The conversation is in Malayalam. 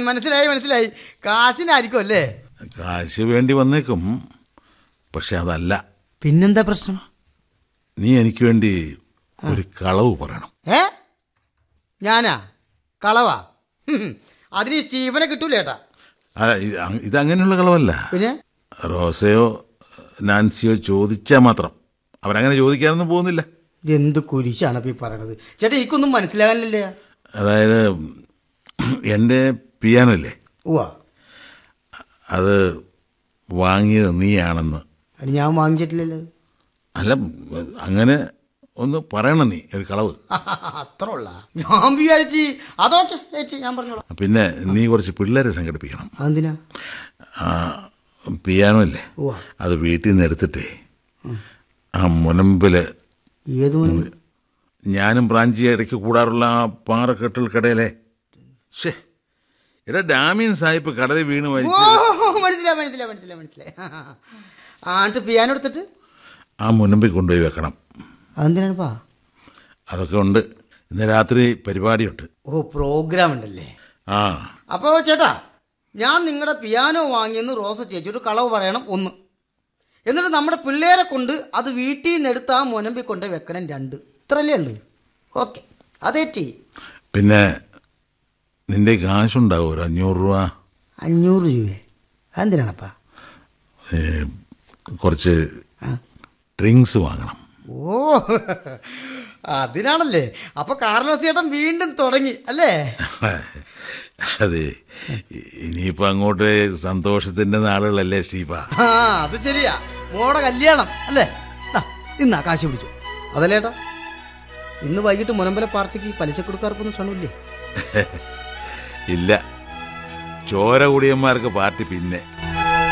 മനസ്സിലായി മനസ്സിലായി കാശിനായിരിക്കും അല്ലേ കാശ് വേണ്ടി വന്നേക്കും പക്ഷെ അതല്ല പിന്നെന്താ പ്രശ്നം നീ എനിക്ക് വേണ്ടി ഒരു കളവ് പറയണം ഏ ഞാനാ കളവാ ഹും, അതിന് ഈ സ്റ്റീഫനെ കിട്ടൂല ഏട്ടാ അല്ല, ഇത് അങ്- ഇതങ്ങനെയുള്ള കളവല്ല പിന്നെ റോസയോ നാൻസിയോ ചോദിച്ചാൽ മാത്രം അവരങ്ങനെ ചോദിക്കാനൊന്നും പോകുന്നില്ല എന്ത് കുരിശാണ് ഇപ്പൊ ഈ പറയണത് ചേട്ടാ എനിക്കൊന്നും മനസ്സിലാകാനില്ലേ അതായത് എൻ്റെ പിയാനോ ഇല്ലേ ഉവാ അത് വാങ്ങിയത് നീയാണെന്ന് അത് ഞാൻ വാങ്ങിച്ചിട്ടില്ലല്ലോ അല്ല അങ്ങനെ ഒന്ന് പറയണം നീ ഒരു കളവ് അത്ര ഉള്ള ഞാൻ വിചാരിച്ച് അതൊക്കെ ഏറ്റ് ഞാൻ പറഞ്ഞോളാം പിന്നെ നീ കുറച്ച് പിള്ളേരെ സംഘടിപ്പിക്കണം അതെന്തിനാ ആ, പിയാനോ ഇല്ലേ ഉവ്വ. അത് വീട്ടിൽ നിന്ന് എടുത്തിട്ടേ ആ മുനമ്പിൽ ഏത് മുൻപ് ഞാനും ബ്രാഞ്ചി ഇടയ്ക്ക് കൂടാറുള്ള ആ പാറക്കെട്ടിൽ കടയിലെ ഷേ എടാ ഡാമിയൻ സാഹിബ് കടലിൽ വീണ് ഓ മരിച്ചു മനസ്സിലായി മനസ്സിലായി മനസ്സിലായി മനസ്സിലായി ആ എന്നിട്ട് പിയാനോ എടുത്തിട്ട് ആ മുനമ്പിൽ കൊണ്ടുപോയി വെക്കണം അതെന്തിനാണിപ്പാ അതൊക്കെ ഉണ്ട് ഇന്ന് രാത്രി പരിപാടിയുണ്ട് ഓ പ്രോഗ്രാം ഉണ്ടല്ലേ ആ അപ്പോൾ ചേട്ടാ ഞാൻ നിങ്ങളുടെ പിയാനോ വാങ്ങിയെന്ന് റോസ ചേച്ചിയോട് കളവ് പറയണം ഒന്ന് എന്നിട്ട് നമ്മുടെ പിള്ളേരെ കൊണ്ട് അത് വീട്ടിൽ നിന്ന് എടുത്ത് ആ മുനമ്പി കൊണ്ട് വെക്കണം രണ്ട് ഇത്രല്ലേ ഉള്ളൂ ഓക്കെ അതേറ്റി പിന്നെ നിന്റെ കാശുണ്ടാവും ഒരു അഞ്ഞൂറ് രൂപ അഞ്ഞൂറ് രൂപ അതെന്തിനാണപ്പാ ഏ, കുറച്ച് ഡ്രിങ്ക്സ് വാങ്ങണം ഓ അതിനാണല്ലേ അപ്പൊ കാർലോസ് ചേട്ടൻ വീണ്ടും തുടങ്ങി അല്ലേ അതെ ഇനിയിപ്പോൾ അങ്ങോട്ട് സന്തോഷത്തിൻ്റെ നാളുകളല്ലേ സ്റ്റീഫ ആ അത് ശരിയാ മോടെ കല്യാണം അല്ലേ ദാ, ഇന്നാ കാശ് പിടിച്ചു അതല്ലേ ഏട്ടാ ഇന്ന് വൈകിട്ട് മുനമ്പല പാർട്ടിക്ക് പലിശ കൊടുക്കാർക്കൊന്നും ക്ഷണമില്ലേ ഇല്ല ചോര കുടിയന്മാർക്ക് പാർട്ടി പിന്നെ